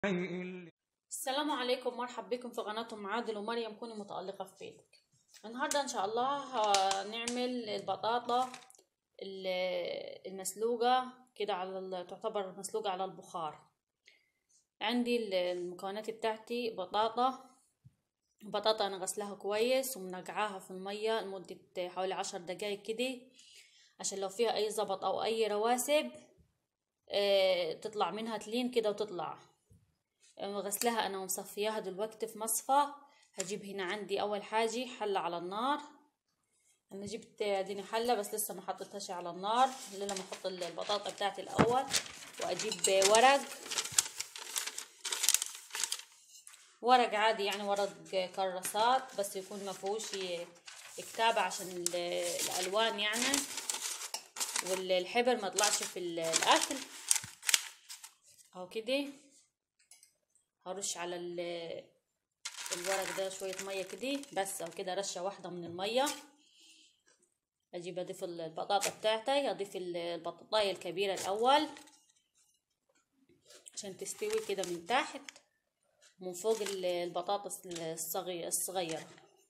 السلام عليكم مرحبا بكم في قناتكم عادل ومريم كوني متألقة في بيتك النهاردة ان شاء الله هنعمل البطاطا ال- المسلوقة كده على ال- تعتبر مسلوقة على البخار عندي ال- المكونات بتاعتي بطاطا بطاطا انا غسلها كويس ومنقعاها في المية لمدة حوالي عشر دقايق كده عشان لو فيها اي زبط او اي رواسب آه، تطلع منها تلين كده وتطلع غسلها انا ومصفياها دلوقتي في مصفى هجيب هنا عندي اول حاجة حلة على النار انا جبت اديني حلة بس لسه ما حطيتهاش على النار الا لما احط البطاطا بتاعتي الاول واجيب ورق ورق عادي يعني ورق كراسات بس يكون ما فيهوش كتابة عشان ال- الالوان يعني والحبر ما طلعش في ال- الاكل اهو كده هرش على ال- الورق ده شوية مية كده بس او كده رشة واحدة من المية اجيب اضيف البطاطا بتاعتي اضيف ال- البطاطاية الكبيرة الاول عشان تستوي كده من تحت ومن فوق ال- البطاطس الصغير الصغيرة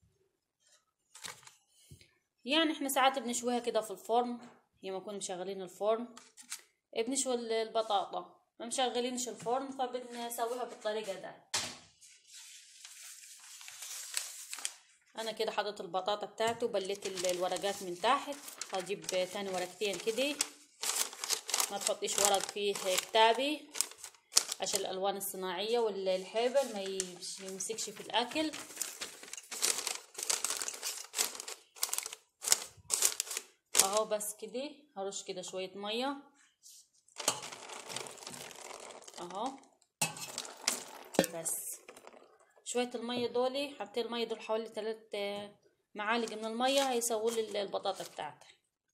يعني احنا ساعات بنشويها كده في الفرن لما نكون مشغلين الفرن بنشوي ال- البطاطا ما مشغلينش الفرن فبنسويها بالطريقة ده انا كده حطيت البطاطا بتاعتي وبليت ال- الورقات من تحت هجيب تاني ورقتين كده ما تحطيش ورق فيه كتابي عشان الالوان الصناعية والحبر ما يمش- يمسكش في الاكل اهو بس كده هرش كده شوية مية اهو بس شوية المية دولي حطيت المية دول حوالي تلات معالق من المية هيسووا لي البطاطا بتاعتي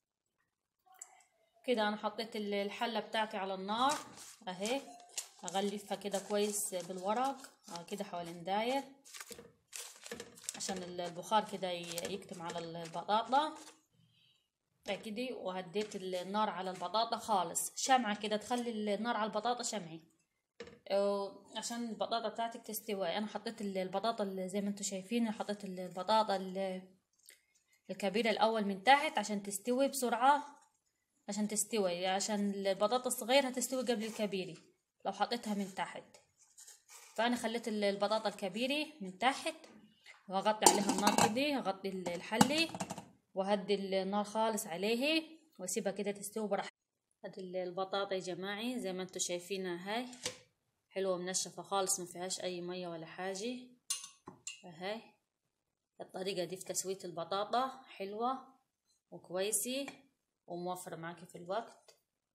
كده انا حطيت ال- الحلة بتاعتي على النار اهي اغلفها كده كويس بالورق اه كده حوالين داير عشان ال- البخار كده ي- يكتم على ال- البطاطا كده وهديت النار على البطاطا خالص شمعة كده تخلي النار على البطاطا شمعي أو عشان البطاطا بتاعتك تستوي انا حطيت ال- البطاطا اللي زي ما انتم شايفين حطيت ال- البطاطا ال- الكبيرة الاول من تحت عشان تستوي بسرعة عشان تستوي عشان البطاطا الصغيرة هتستوي قبل الكبيرة لو حطيتها من تحت فانا خليت ال- البطاطا الكبيرة من تحت واغطي عليها النار كده اغطي ال- الحلة وهدي النار خالص عليه واسيبها كده تستوي براحتها هدي ال- البطاطا يا جماعي زي ما انتم شايفينها هاي حلوة منشفة خالص ما فيهاش اي مية ولا حاجة اهي الطريقة دي في تسوية البطاطا حلوة وكويسة وموفرة معاكي في الوقت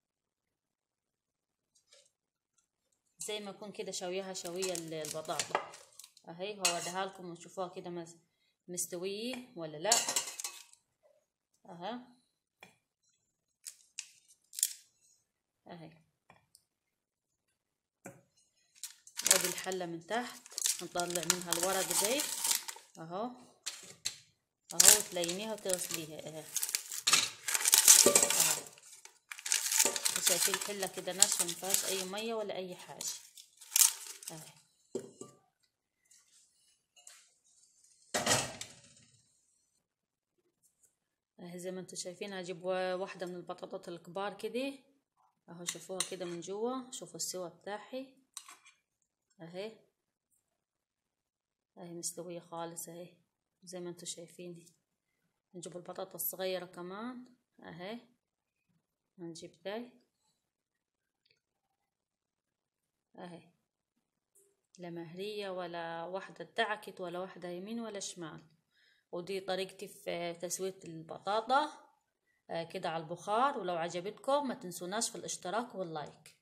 زي ما يكون كده شويها شوية ال- البطاطا اهي هوريها لكم وتشوفوها كده مس- مستوية ولا لا اها اهي وادي الحلة من تحت نطلع منها الورق دي اهو اهو تلينيها وتغسليها اهي اهو شايفين الحلة كده ناشفة مفيهاش اي مية ولا اي حاجة اهي اهي زي ما انتم شايفين هجيب وا- واحدة من البطاطات الكبار كده اهو شوفوها كده من جوا شوفوا السوا بتاعي اهي اهي مستوية خالص اهي زي ما انتم شايفين نجيب البطاطا الصغيرة كمان اهي هنجيب داي اهي لا مهرية ولا واحدة اتدعكت ولا واحدة يمين ولا شمال ودي طريقتي في تسوية البطاطا آه، كده على البخار ولو عجبتكم ما تنسوناش في الاشتراك واللايك